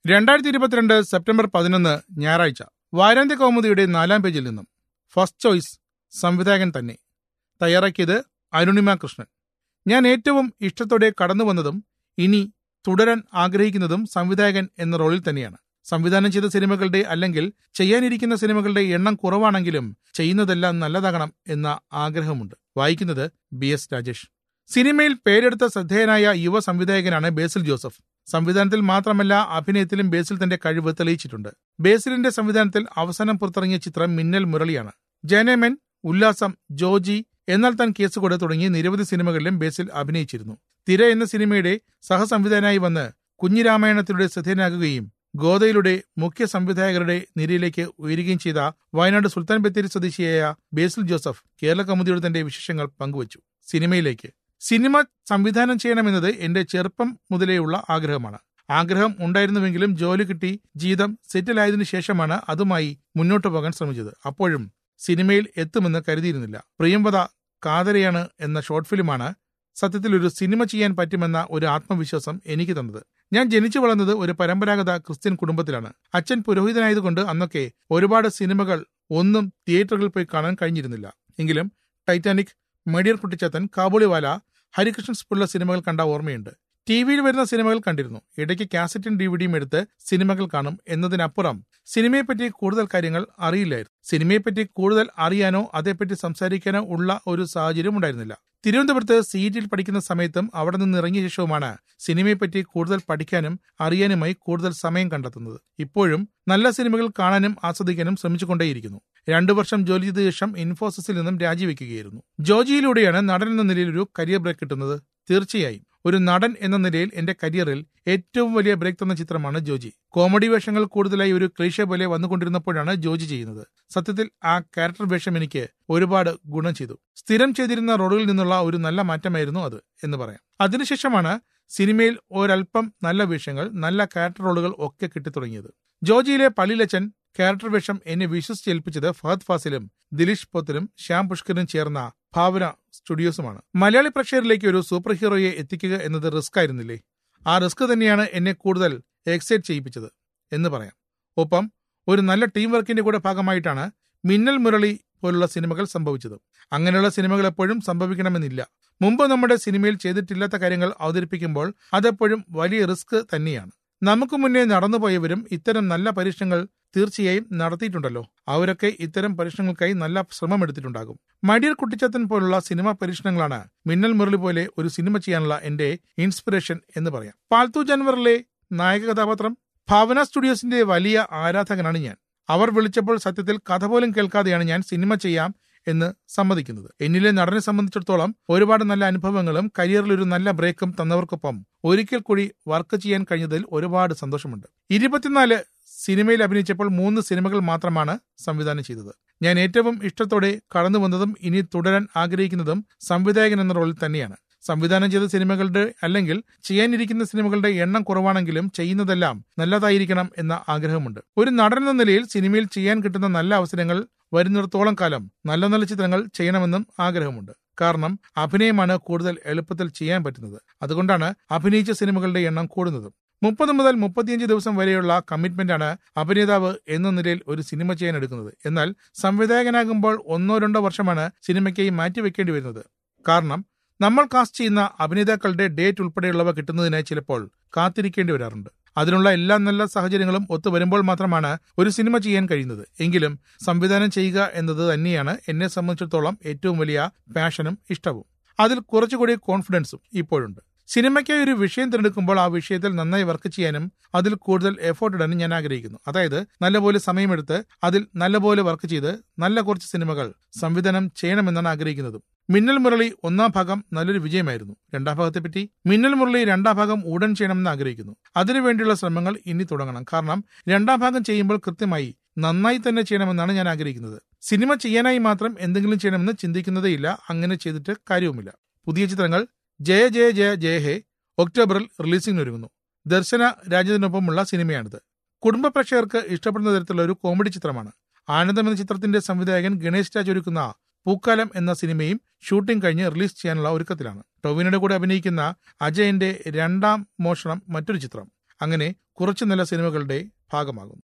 രണ്ടായിരത്തി ഇരുപത്തിരണ്ട് സെപ്റ്റംബർ പതിനൊന്ന് ഞായറാഴ്ച വാരാന്ത്യ കൗമുദിയുടെ നാലാം പേജിൽ നിന്നും ഫസ്റ്റ് ചോയ്സ് സംവിധായകൻ തന്നെ തയ്യാറാക്കിയത് അരുണിമ കൃഷ്ണൻ ഞാൻ ഏറ്റവും ഇഷ്ടത്തോടെ കടന്നു വന്നതും ഇനി തുടരാൻ ആഗ്രഹിക്കുന്നതും സംവിധായകൻ എന്ന റോളിൽ തന്നെയാണ് സംവിധാനം ചെയ്ത സിനിമകളുടെ അല്ലെങ്കിൽ ചെയ്യാനിരിക്കുന്ന സിനിമകളുടെ എണ്ണം കുറവാണെങ്കിലും ചെയ്യുന്നതെല്ലാം നല്ലതാകണം എന്ന ആഗ്രഹമുണ്ട് വായിക്കുന്നത് ബി എസ് രാജേഷ് സിനിമയിൽ പേരെടുത്ത ശ്രദ്ധേയനായ യുവ സംവിധായകനാണ് ബേസിൽ ജോസഫ് സംവിധാനത്തിൽ മാത്രമല്ല അഭിനയത്തിലും ബേസിൽ തന്റെ കഴിവ് തെളിയിച്ചിട്ടുണ്ട് ബേസിലിന്റെ സംവിധാനത്തിൽ അവസാനം പുറത്തിറങ്ങിയ ചിത്രം മിന്നൽ മുരളിയാണ് ജനമൻ ഉല്ലാസം ജോജി എന്നാൽ താൻ കേസുകൂടെ തുടങ്ങി നിരവധി സിനിമകളിലും ബേസിൽ അഭിനയിച്ചിരുന്നു തിര എന്ന സിനിമയുടെ സഹസംവിധായകനായി വന്ന് കുഞ്ഞിരാമായണത്തിലൂടെ ശ്രദ്ധേയനാകുകയും ഗോദയിലൂടെ മുഖ്യ സംവിധായകരുടെ നിരയിലേക്ക് ഉയരുകയും ചെയ്ത വയനാട് സുൽത്താൻ ബത്തേരി സ്വദേശിയായ ബേസിൽ ജോസഫ് കേരള കൗമുദിയോട് തന്റെ വിശേഷങ്ങൾ പങ്കുവച്ചു സിനിമയിലേക്ക് സിനിമ സംവിധാനം ചെയ്യണമെന്നത് എന്റെ ചെറുപ്പം മുതലേയുള്ള ആഗ്രഹമാണ് ആഗ്രഹം ഉണ്ടായിരുന്നുവെങ്കിലും ജോലി കിട്ടി ജീവിതം സെറ്റിലായതിനു ശേഷമാണ് അതുമായി മുന്നോട്ടു പോകാൻ ശ്രമിച്ചത് അപ്പോഴും സിനിമയിൽ എത്തുമെന്ന് കരുതിയിരുന്നില്ല പ്രിയംവത കാതരയാണ് എന്ന ഷോർട്ട് ഫിലിമാണ് സത്യത്തിൽ ഒരു സിനിമ ചെയ്യാൻ പറ്റുമെന്ന ഒരു ആത്മവിശ്വാസം എനിക്ക് തന്നത് ഞാൻ ജനിച്ചു വളർന്നത് ഒരു പരമ്പരാഗത ക്രിസ്ത്യൻ കുടുംബത്തിലാണ് അച്ഛൻ പുരോഹിതനായതുകൊണ്ട് അന്നൊക്കെ ഒരുപാട് സിനിമകൾ ഒന്നും തിയേറ്ററുകളിൽ പോയി കാണാൻ കഴിഞ്ഞിരുന്നില്ല എങ്കിലും ടൈറ്റാനിക് മടിയർ കുട്ടിച്ചാത്തൻ കാബൂളിവാല ഹരികൃഷ്ണൻ സ്പിള്ള സിനിമകൾ കണ്ട ഓർമ്മയുണ്ട് ടി വിയിൽ വരുന്ന സിനിമകൾ കണ്ടിരുന്നു ഇടയ്ക്ക് കാസറ്റും ഡിവിഡിയും എടുത്ത് സിനിമകൾ കാണും എന്നതിനപ്പുറം സിനിമയെപ്പറ്റി കൂടുതൽ കാര്യങ്ങൾ അറിയില്ലായിരുന്നു സിനിമയെപ്പറ്റി കൂടുതൽ അറിയാനോ അതേപ്പറ്റി സംസാരിക്കാനോ ഉള്ള ഒരു സാഹചര്യം ഉണ്ടായിരുന്നില്ല തിരുവനന്തപുരത്ത് സീറ്റിൽ പഠിക്കുന്ന സമയത്തും അവിടെ നിന്ന് ഇറങ്ങിയ ശേഷവുമാണ് സിനിമയെപ്പറ്റി കൂടുതൽ പഠിക്കാനും അറിയാനുമായി കൂടുതൽ സമയം കണ്ടെത്തുന്നത് ഇപ്പോഴും നല്ല സിനിമകൾ കാണാനും ആസ്വദിക്കാനും ശ്രമിച്ചുകൊണ്ടേയിരിക്കുന്നു രണ്ടു വർഷം ജോലി ചെയ്ത ശേഷം ഇൻഫോസിസിൽ നിന്നും രാജിവെക്കുകയായിരുന്നു ജോജിയിലൂടെയാണ് നടൻ എന്ന നിലയിൽ ഒരു കരിയർ ബ്രേക്ക് കിട്ടുന്നത് തീർച്ചയായും ഒരു നടൻ എന്ന നിലയിൽ എന്റെ കരിയറിൽ ഏറ്റവും വലിയ ബ്രേക്ക് തന്ന ചിത്രമാണ് ജോജി കോമഡി വേഷങ്ങൾ കൂടുതലായി ഒരു ക്ലീഷ പോലെ വന്നുകൊണ്ടിരുന്നപ്പോഴാണ് ജോജി ചെയ്യുന്നത് സത്യത്തിൽ ആ ക്യാരക്ടർ വേഷം എനിക്ക് ഒരുപാട് ഗുണം ചെയ്തു സ്ഥിരം ചെയ്തിരുന്ന റോളുകളിൽ നിന്നുള്ള ഒരു നല്ല മാറ്റമായിരുന്നു അത് എന്ന് പറയാം അതിനുശേഷമാണ് സിനിമയിൽ ഒരൽപ്പം നല്ല വേഷങ്ങൾ നല്ല ക്യാരക്ടർ റോളുകൾ ഒക്കെ കിട്ടിത്തുടങ്ങിയത് ജോജിയിലെ പള്ളിലച്ചൻ ക്യാരക്ടർ വേഷം എന്നെ വിശ്വസിച്ചേൽപ്പിച്ചത് ഫഹദ് ഫാസിലും ദിലീഷ് പോത്തലും ശ്യാം പുഷ്കറും ചേർന്ന ഭാവന സ്റ്റുഡിയോസുമാണ് മലയാളി പ്രേക്ഷകരിലേക്ക് ഒരു സൂപ്പർ ഹീറോയെ എത്തിക്കുക എന്നത് റിസ്ക് ആയിരുന്നില്ലേ ആ റിസ്ക് തന്നെയാണ് എന്നെ കൂടുതൽ എക്സൈറ്റ് ചെയ്യിപ്പിച്ചത് എന്ന് പറയാം ഒപ്പം ഒരു നല്ല ടീം വർക്കിന്റെ കൂടെ ഭാഗമായിട്ടാണ് മിന്നൽ മുരളി പോലുള്ള സിനിമകൾ സംഭവിച്ചത് അങ്ങനെയുള്ള സിനിമകൾ എപ്പോഴും സംഭവിക്കണമെന്നില്ല മുമ്പ് നമ്മുടെ സിനിമയിൽ ചെയ്തിട്ടില്ലാത്ത കാര്യങ്ങൾ അവതരിപ്പിക്കുമ്പോൾ അതെപ്പോഴും വലിയ റിസ്ക് തന്നെയാണ് നമുക്ക് മുന്നേ നടന്നുപോയവരും ഇത്തരം നല്ല പരീക്ഷണങ്ങൾ തീർച്ചയായും നടത്തിയിട്ടുണ്ടല്ലോ അവരൊക്കെ ഇത്തരം പരീക്ഷണങ്ങൾക്കായി നല്ല ശ്രമമെടുത്തിട്ടുണ്ടാകും മടിയർ കുട്ടിച്ചത്തൻ പോലുള്ള സിനിമാ പരീക്ഷണങ്ങളാണ് മിന്നൽ മുരളി പോലെ ഒരു സിനിമ ചെയ്യാനുള്ള എന്റെ ഇൻസ്പിറേഷൻ എന്ന് പറയാം പാൽത്തു ജാൻവറിലെ നായക കഥാപാത്രം ഭാവന സ്റ്റുഡിയോസിന്റെ വലിയ ആരാധകനാണ് ഞാൻ അവർ വിളിച്ചപ്പോൾ സത്യത്തിൽ കഥ പോലും കേൾക്കാതെയാണ് ഞാൻ സിനിമ ചെയ്യാം എന്ന് സമ്മതിക്കുന്നത് എന്നിലെ നടനെ സംബന്ധിച്ചിടത്തോളം ഒരുപാട് നല്ല അനുഭവങ്ങളും കരിയറിൽ ഒരു നല്ല ബ്രേക്കും തന്നവർക്കൊപ്പം ഒരിക്കൽ കൂടി വർക്ക് ചെയ്യാൻ കഴിഞ്ഞതിൽ ഒരുപാട് സന്തോഷമുണ്ട് ഇരുപത്തിനാല് സിനിമയിൽ അഭിനയിച്ചപ്പോൾ മൂന്ന് സിനിമകൾ മാത്രമാണ് സംവിധാനം ചെയ്തത് ഞാൻ ഏറ്റവും ഇഷ്ടത്തോടെ കടന്നു വന്നതും ഇനി തുടരാൻ ആഗ്രഹിക്കുന്നതും സംവിധായകൻ എന്ന റോളിൽ തന്നെയാണ് സംവിധാനം ചെയ്ത സിനിമകളുടെ അല്ലെങ്കിൽ ചെയ്യാനിരിക്കുന്ന സിനിമകളുടെ എണ്ണം കുറവാണെങ്കിലും ചെയ്യുന്നതെല്ലാം നല്ലതായിരിക്കണം എന്ന ആഗ്രഹമുണ്ട് ഒരു നടൻ എന്ന നിലയിൽ സിനിമയിൽ ചെയ്യാൻ കിട്ടുന്ന നല്ല അവസരങ്ങൾ വരുന്നിടത്തോളം കാലം നല്ല നല്ല ചിത്രങ്ങൾ ചെയ്യണമെന്നും ആഗ്രഹമുണ്ട് കാരണം അഭിനയമാണ് കൂടുതൽ എളുപ്പത്തിൽ ചെയ്യാൻ പറ്റുന്നത് അതുകൊണ്ടാണ് അഭിനയിച്ച സിനിമകളുടെ എണ്ണം കൂടുന്നതും മുപ്പത് മുതൽ മുപ്പത്തിയഞ്ച് ദിവസം വരെയുള്ള കമ്മിറ്റ്മെന്റാണ് അഭിനേതാവ് എന്ന നിലയിൽ ഒരു സിനിമ ചെയ്യാൻ എടുക്കുന്നത് എന്നാൽ സംവിധായകനാകുമ്പോൾ ഒന്നോ രണ്ടോ വർഷമാണ് സിനിമയ്ക്കായി മാറ്റിവെക്കേണ്ടി വരുന്നത് കാരണം നമ്മൾ കാസ്റ്റ് ചെയ്യുന്ന അഭിനേതാക്കളുടെ ഡേറ്റ് ഉൾപ്പെടെയുള്ളവ കിട്ടുന്നതിനായി ചിലപ്പോൾ കാത്തിരിക്കേണ്ടി വരാറുണ്ട് അതിനുള്ള എല്ലാ നല്ല സാഹചര്യങ്ങളും ഒത്തുവരുമ്പോൾ മാത്രമാണ് ഒരു സിനിമ ചെയ്യാൻ കഴിയുന്നത് എങ്കിലും സംവിധാനം ചെയ്യുക എന്നത് തന്നെയാണ് എന്നെ സംബന്ധിച്ചിടത്തോളം ഏറ്റവും വലിയ പാഷനും ഇഷ്ടവും അതിൽ കുറച്ചുകൂടി കോൺഫിഡൻസും ഇപ്പോഴുണ്ട് സിനിമയ്ക്കായി ഒരു വിഷയം തിരഞ്ഞെടുക്കുമ്പോൾ ആ വിഷയത്തിൽ നന്നായി വർക്ക് ചെയ്യാനും അതിൽ കൂടുതൽ എഫേർട്ട് ഇടാനും ഞാൻ ആഗ്രഹിക്കുന്നു അതായത് നല്ലപോലെ സമയമെടുത്ത് അതിൽ നല്ലപോലെ വർക്ക് ചെയ്ത് നല്ല കുറച്ച് സിനിമകൾ സംവിധാനം ചെയ്യണമെന്നാണ് ആഗ്രഹിക്കുന്നതും മിന്നൽ മുരളി ഒന്നാം ഭാഗം നല്ലൊരു വിജയമായിരുന്നു രണ്ടാം ഭാഗത്തെപ്പറ്റി മിന്നൽ മുരളി രണ്ടാം ഭാഗം ഉടൻ ചെയ്യണമെന്ന് ആഗ്രഹിക്കുന്നു അതിനുവേണ്ടിയുള്ള ശ്രമങ്ങൾ ഇനി തുടങ്ങണം കാരണം രണ്ടാം ഭാഗം ചെയ്യുമ്പോൾ കൃത്യമായി നന്നായി തന്നെ ചെയ്യണമെന്നാണ് ഞാൻ ആഗ്രഹിക്കുന്നത് സിനിമ ചെയ്യാനായി മാത്രം എന്തെങ്കിലും ചെയ്യണമെന്ന് ചിന്തിക്കുന്നതേയില്ല അങ്ങനെ ചെയ്തിട്ട് കാര്യവുമില്ല പുതിയ ചിത്രങ്ങൾ ജയ ജയ ജയ ജയ ഹേ ഒക്ടോബറിൽ റിലീസിംഗിന് ഒരുങ്ങുന്നു ദർശന രാജ്യത്തിനൊപ്പമുള്ള സിനിമയാണിത് കുടുംബ പ്രേക്ഷകർക്ക് ഇഷ്ടപ്പെടുന്ന തരത്തിലുള്ള ഒരു കോമഡി ചിത്രമാണ് ആനന്ദം എന്ന ചിത്രത്തിന്റെ സംവിധായകൻ ഗണേഷ് രാജ് ഒരുക്കുന്ന പൂക്കാലം എന്ന സിനിമയും ഷൂട്ടിംഗ് കഴിഞ്ഞ് റിലീസ് ചെയ്യാനുള്ള ഒരുക്കത്തിലാണ് ടൊവിനോയുടെ കൂടെ അഭിനയിക്കുന്ന അജയന്റെ രണ്ടാം മോഷണം മറ്റൊരു ചിത്രം അങ്ങനെ കുറച്ചു നല്ല സിനിമകളുടെ ഭാഗമാകുന്നു